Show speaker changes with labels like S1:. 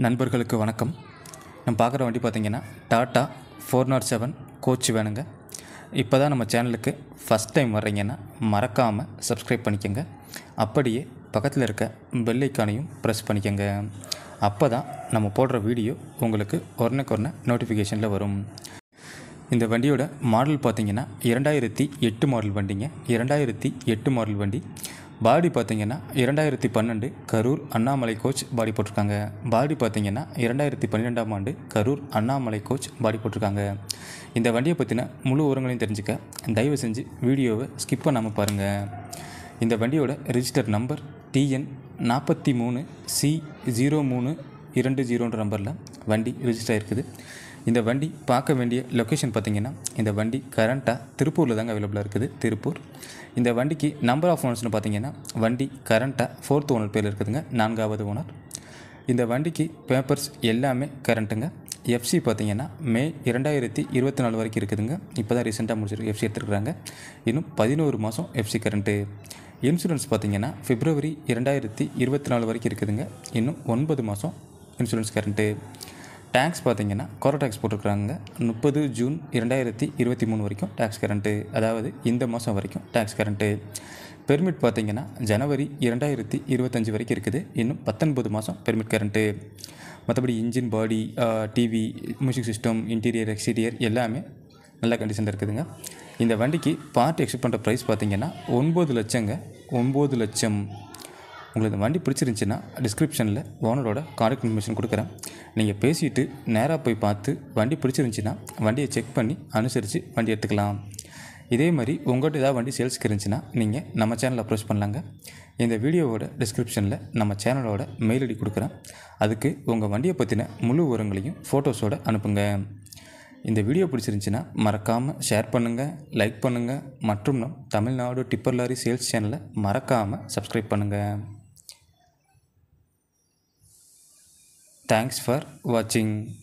S1: நண்பர்களுக்கு வணக்கம் நம்ம பார்க்குற வண்டி பார்த்தீங்கன்னா Tata four naught seven coach வேணுங்க இப்போ தான் நம்ம சேனலுக்கு ஃபஸ்ட் டைம் வர்றீங்கன்னா மறக்காமல் சப்ஸ்கிரைப் பண்ணிக்கோங்க அப்படியே பக்கத்தில் இருக்க பெல் ஐக்கானையும் ப்ரெஸ் பண்ணிக்கோங்க அப்போ தான் நம்ம போடுற வீடியோ உங்களுக்கு உடனுக்குடனே நோட்டிஃபிகேஷனில் வரும் இந்த வண்டியோட மாடல் பார்த்தீங்கன்னா இரண்டாயிரத்தி எட்டு மாடல் வண்டிங்க இரண்டாயிரத்தி எட்டு மாடல் வண்டி பாடி பார்த்தீங்கன்னா இரண்டாயிரத்தி பன்னெண்டு கரூர் அண்ணாமலை கோச் பாடி போட்டிருக்காங்க பாடி பார்த்தீங்கன்னா இரண்டாயிரத்தி பன்னிரெண்டாம் ஆண்டு கரூர் அண்ணாமலை கோச் பாடி போட்டிருக்காங்க இந்த வண்டியை பற்றின முழு விவரங்களையும் தெரிஞ்சுக்க தயவு செஞ்சு வீடியோவை ஸ்கிப் பண்ணாமல் பாருங்கள் இந்த வண்டியோட ரிஜிஸ்டர் நம்பர் டிஎன் நாற்பத்தி மூணு சி ஜீரோ மூணு இரண்டு ஜீரோன்ற நம்பரில் வண்டி ரிஜிஸ்டர் ஆயிருக்குது இந்த வண்டி பார்க்க வேண்டிய லொக்கேஷன் பார்த்தீங்கன்னா இந்த வண்டி கரண்ட்டாக திருப்பூரில் தாங்க அவைலபிளாக இருக்குது திருப்பூர் இந்த வண்டிக்கு நம்பர் ஆஃப் ஓனர்ஸ்னு பார்த்தீங்கன்னா வண்டி கரண்ட்டாக ஃபோர்த் ஓனர் பேர் இருக்குதுங்க நான்காவது ஓனர் இந்த வண்டிக்கு பேப்பர்ஸ் எல்லாமே கரண்ட்டுங்க எஃப்சி பார்த்தீங்கன்னா மே இரண்டாயிரத்தி இருபத்தி நாலு வரைக்கும் இருக்குதுங்க இப்போ தான் ரீசெண்டாக முடிச்சிருக்கு எஃப்சி எடுத்துருக்குறாங்க இன்னும் பதினோரு மாதம் எஃப்சி கரண்ட்டு இன்சூரன்ஸ் பார்த்தீங்கன்னா பிப்ரவரி இரண்டாயிரத்தி இருபத்தி நாலு வரைக்கும் இருக்குதுங்க இன்னும் ஒன்பது மாதம் இன்சூரன்ஸ் கரண்ட்டு டேக்ஸ் பார்த்தீங்கன்னா கோரோ டேக்ஸ் போட்டிருக்கிறாங்க முப்பது ஜூன் இரண்டாயிரத்தி இருபத்தி மூணு வரைக்கும் டேக்ஸ் கரண்ட்டு அதாவது இந்த மாதம் வரைக்கும் டேக்ஸ் கரண்ட்டு பெர்மிட் பார்த்தீங்கன்னா ஜனவரி இரண்டாயிரத்தி இருபத்தஞ்சி வரைக்கும் இருக்குது இன்னும் பத்தொன்பது மாதம் பெர்மிட் கரண்ட்டு மற்றபடி engine body TV music system interior exterior எல்லாமே நல்ல கண்டிஷனில் இருக்குதுங்க இந்த வண்டிக்கு பார்ட் எக்ஸ்பெக்ட் பண்ணுற ப்ரைஸ் பார்த்தீங்கன்னா ஒன்பது லட்சங்க ஒம்பது லட்சம் உங்களுக்கு இந்த வண்டி பிடிச்சிருந்துச்சின்னா டிஸ்கிரிப்ஷனில் ஓனரோட கான்டாக்ட் இன்ஃபர்மேஷன் கொடுக்குறேன் நீங்கள் பேசிட்டு நேராக போய் பார்த்து வண்டி பிடிச்சிருந்துச்சின்னா வண்டியை செக் பண்ணி அனுசரித்து வண்டி எடுத்துக்கலாம் இதே மாதிரி உங்கள்கிட்ட ஏதாவது வண்டி சேல்ஸ்க்கு இருந்துச்சுன்னா நீங்கள் நம்ம சேனலை அப்ரோச் பண்ணலாங்க இந்த வீடியோவோட டிஸ்கிரிப்ஷனில் நம்ம சேனலோட மெயில் ஐடி கொடுக்குறேன் அதுக்கு உங்கள் வண்டியை பற்றின முழு விவரங்களையும் ஃபோட்டோஸோடு அனுப்புங்க இந்த வீடியோ பிடிச்சிருந்துச்சின்னா மறக்காமல் ஷேர் பண்ணுங்கள் லைக் பண்ணுங்கள் மற்றும் நம் தமிழ்நாடு டிப்பர் லாரி சேல்ஸ் சேனலை மறக்காமல் சப்ஸ்கிரைப் பண்ணுங்கள் தேங்க்ஸ் ஃபார் வாட்சிங்